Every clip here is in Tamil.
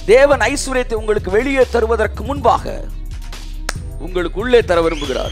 தேவன் ஐஸ்வர்யத்தை உங்களுக்கு வெளியே தருவதற்கு முன்பாக உங்களுக்கு உள்ளே தர விரும்புகிறார்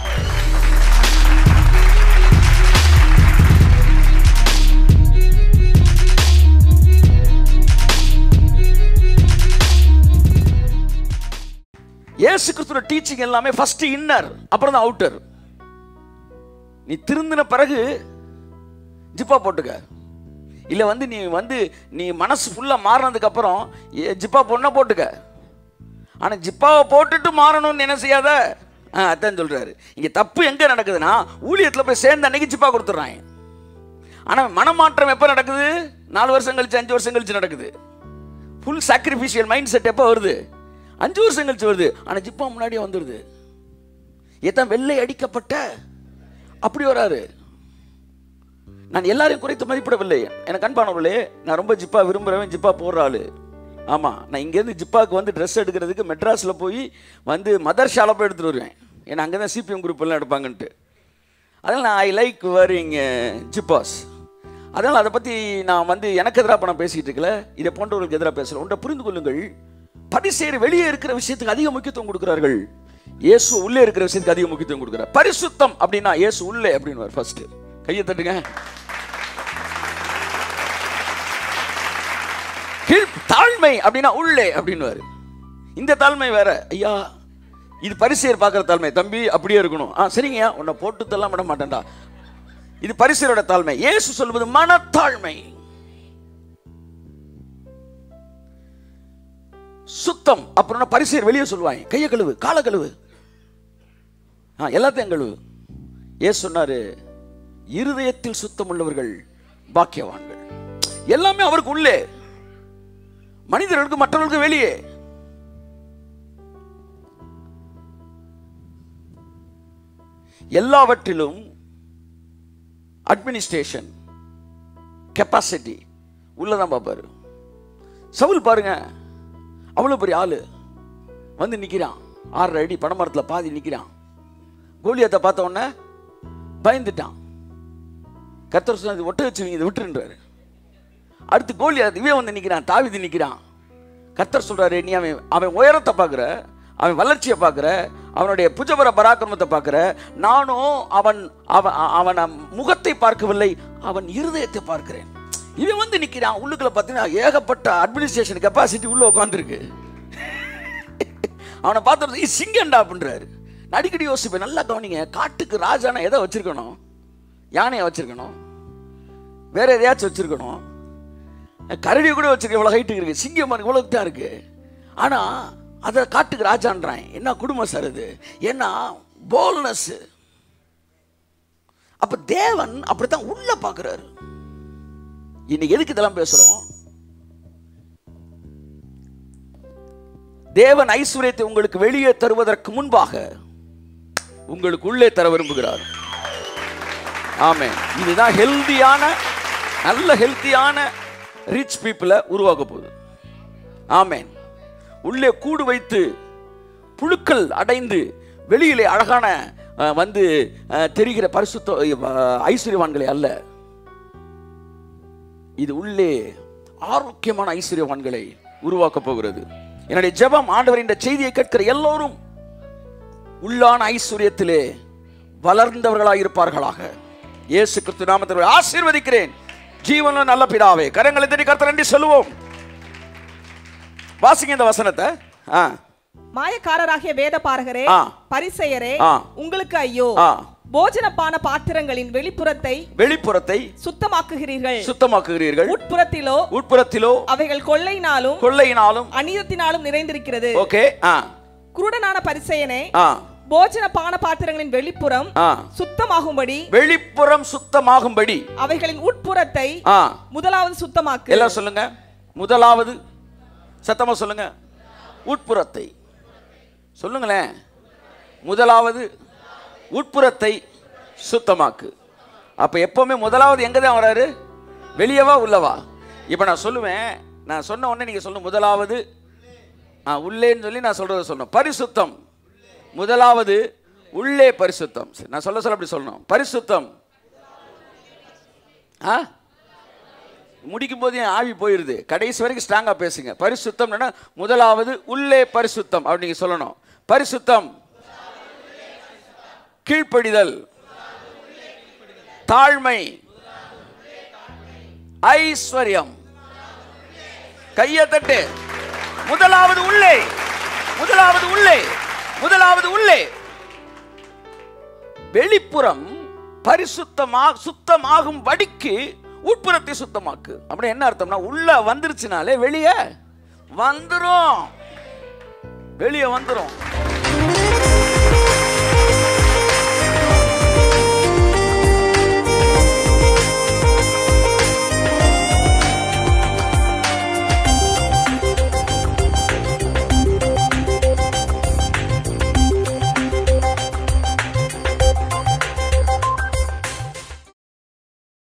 இயேசு கிறிஸ்துவோட டீச்சிங் எல்லாமே ஃபர்ஸ்ட் இன்னர் அப்புறம் தான் அவுட்டர் நீ திருந்தின பிறகு ஜிப்பா போட்டுக்க இல்லை வந்து நீ வந்து நீ மனசு ஃபுல்லாக மாறினதுக்கு அப்புறம் ஏ, ஜிப்பா பொண்ணை போட்டுக்க ஆனால் ஜிப்பாவை போட்டுட்டு மாறணும்னு என்ன செய்யாத ஆ அதான் சொல்கிறாரு இங்கே தப்பு எங்கே நடக்குதுன்னா ஊழியத்தில் போய் சேர்ந்த அன்னைக்கு ஜிப்பா கொடுத்துட்றாங்க ஆனால் மனமாற்றம் எப்போ நடக்குது நாலு வருஷம் கழிச்சு அஞ்சு வருஷம் கழிச்சு நடக்குது ஃபுல் சாக்ரிஃபிஷியல் மைண்ட் செட் எப்போ வருது அஞ்சு வருஷம் கழிச்சு வருது ஆனால் ஜிப்பா முன்னாடியே வந்துடுது ஏதான் வெள்ளை அடிக்கப்பட்ட அப்படி வராரு நான் எல்லாரையும் குறைத்து மதிப்பிடவில்லை எனக்கு அன்பானவர்களே நான் ரொம்ப ஜிப்பா விரும்புகிறவன் ஜிப்பா போடுற ஆளு ஆமாம் நான் இங்கேருந்து ஜிப்பாவுக்கு வந்து ட்ரெஸ் எடுக்கிறதுக்கு மெட்ராஸில் போய் வந்து மதர் ஷாலை போய் எடுத்துகிட்டு வருவேன் ஏன்னா அங்கே தான் சிபிஎம் குரூப் எல்லாம் எடுப்பாங்கன்ட்டு அதனால் நான் ஐ லைக் வேரிங் ஜிப்பாஸ் அதனால் அதை பற்றி நான் வந்து எனக்கு எதிராக பணம் பேசிகிட்டு இருக்கல இதை போன்றவர்களுக்கு எதிராக பேசல ஒன்றை புரிந்து கொள்ளுங்கள் பரிசேர் வெளியே இருக்கிற விஷயத்துக்கு அதிக முக்கியத்துவம் கொடுக்கிறார்கள் இயேசு உள்ளே இருக்கிற விஷயத்துக்கு அதிக முக்கியத்துவம் கொடுக்குறார் பரிசுத்தம் அப்படின்னா இயேசு உள்ளே அப்படின்னு ஃபர்ஸ்ட் கையை தட்டுங்க கீழ் தாழ்மை அப்படின்னா உள்ளே அப்படின்னுவாரு இந்த தாழ்மை வேற ஐயா இது பரிசையர் பார்க்குற தாழ்மை தம்பி அப்படியே இருக்கணும் ஆ சரிங்கய்யா உன்னை போட்டு தள்ள விட மாட்டேன்டா இது பரிசையரோட தாழ்மை இயேசு சொல்வது மனத்தாழ்மை சுத்தம் அப்புறம் பரிசையர் வெளியே சொல்லுவாங்க கையை கழுவு காலை கழுவு ஆ எல்லாத்தையும் கழுவு ஏசு சொன்னாரு இருதயத்தில் சுத்தம் உள்ளவர்கள் பாக்கியவான்கள் எல்லாமே அவருக்கு உள்ளே மனிதர்களுக்கு மற்றவர்களுக்கு வெளியே எல்லாவற்றிலும் அட்மினிஸ்ட்ரேஷன் கெப்பாசிட்டி உள்ளதான் பார்ப்பாரு சவுல் பாருங்க அவ்வளோ பெரிய ஆளு வந்து நிற்கிறான் ஆறரை அடி பனைமரத்தில் பாதி நிற்கிறான் கோலியத்தை பார்த்த உடனே பயந்துட்டான் கர்த்தர் சொன்னது ஒட்ட வச்சுவீங்க இதை விட்டுருன்றாரு அடுத்து கோலியாத் இவன் வந்து நிற்கிறான் தாவிது நிற்கிறான் கர்த்தர் சொல்றாரு நீ அவன் அவன் உயரத்தை பார்க்குற அவன் வளர்ச்சியை பார்க்குற அவனுடைய புஜபர பராக்கிரமத்தை பார்க்குற நானும் அவன் அவன் அவன் முகத்தை பார்க்கவில்லை அவன் இருதயத்தை பார்க்கிறேன் இவன் வந்து நிற்கிறான் உள்ளுக்குள்ள பார்த்தீங்கன்னா ஏகப்பட்ட அட்மினிஸ்ட்ரேஷன் கெப்பாசிட்டி உள்ள உட்காந்துருக்கு அவனை பார்த்துட்டு சிங்கண்டா அப்படின்றாரு நான் அடிக்கடி யோசிப்பேன் நல்லா கவனிங்க காட்டுக்கு ராஜானா எதை வச்சிருக்கணும் யானையை வச்சிருக்கணும் வேற எதையாச்சும் வச்சிருக்கணும் கரடி கூட வச்சிருக்க இவ்வளோ ஹைட்டுக்கு இருக்கு சிங்கம் இவ்வளோ தான் இருக்கு ஆனால் அதை காட்டுக்கு ராஜான்றான் என்ன குடும்பம் சார் இது ஏன்னா போல்னஸ் அப்ப தேவன் அப்படித்தான் உள்ள பார்க்குறாரு இன்னைக்கு எதுக்கு இதெல்லாம் பேசுறோம் தேவன் ஐஸ்வர்யத்தை உங்களுக்கு வெளியே தருவதற்கு முன்பாக உங்களுக்கு உள்ளே தர விரும்புகிறார் ஆமே இதுதான் ஹெல்தியான நல்ல ஹெல்த்தியான ரிச் பீப்புளை உருவாக்க போகுது ஆமேன் உள்ளே கூடு வைத்து புழுக்கள் அடைந்து வெளியிலே அழகான அஹ், வந்து அஹ், தெரிகிற பரிசுத்த அஹ், ஐஸ்வர்யவான்களே அல்ல இது உள்ளே ஆரோக்கியமான ஐஸ்வர்யவான்களை உருவாக்க போகிறது என்னுடைய ஜெபம் ஆண்டவர் இந்த செய்தியை கேட்கிற எல்லோரும் உள்ளான ஐஸ்வர்யத்திலே வளர்ந்தவர்களாக இருப்பார்களாக இயேசு கிறிஸ்து நாமத்தில் ஆசீர்வதிக்கிறேன் ஜீவனும் நல்ல பிதாவே கரங்களை தட்டி கர்த்தர் நன்றி சொல்லுவோம் வாசிங்க இந்த வசனத்தை ஆ மாயக்காரராகிய வேத பாரகரே ஆ. பரிசெயரே ஆ. உங்களுக்கு ஐயோ ஆ போஜனப்பான பாத்திரங்களின் வெளிப்புறத்தை வெளிப்புறத்தை சுத்தமாக்குகிறீர்கள் சுத்தமாக்குகிறீர்கள் உட்புறத்திலோ உட்புறத்திலோ அவைகள் கொள்ளையினாலும் கொள்ளையினாலும் அநீதத்தினாலும் நிறைந்திருக்கிறது ஓகே ஆ குருடனான பரிசெயனே ஆ போஜன பான பாத்திரங்களின் வெளிப்புறம் ஆ சுத்தமாகும்படி வெளிப்புறம் சுத்தமாகும்படி அவைகளின் உட்புறத்தை ஆ முதலாவது சுத்தமாக்கு எல்லாம் சொல்லுங்க முதலாவது சத்தமா சொல்லுங்க உட்புறத்தை சொல்லுங்களேன் முதலாவது உட்புறத்தை சுத்தமாக்கு அப்ப எப்பவுமே முதலாவது எங்க தான் வராரு வெளியவா உள்ளவா இப்ப நான் சொல்லுவேன் நான் சொன்ன உடனே நீங்க சொல்லணும் முதலாவது ஆ, உள்ளேன்னு சொல்லி நான் சொல்றதை சொல்லணும் பரிசுத்தம் முதலாவது உள்ளே பரிசுத்தம் சரி, நான் சொல்ல சொல்ல அப்படி சொல்லணும் பரிசுத்தம் ஆ முடிக்கும் போது என் ஆவி போயிருது கடைசி வரைக்கும் ஸ்ட்ராங்கா பேசுங்க பரிசுத்தம்னா முதலாவது உள்ளே பரிசுத்தம் அப்படி நீங்க சொல்லணும் பரிசுத்தம் கீழ்ப்படிதல் தாழ்மை ஐஸ்வர்யம் கையை தட்டு முதலாவது உள்ளே முதலாவது உள்ளே முதலாவது உள்ளே வெளிப்புறம் பரிசுத்தமா சுத்தமாகும் வடிக்கு உட்புறத்தை சுத்தமாக்கு அப்படி என்ன அர்த்தம்னா உள்ள வந்துருச்சுனாலே வெளியே வந்துரும் வெளியே வந்துரும்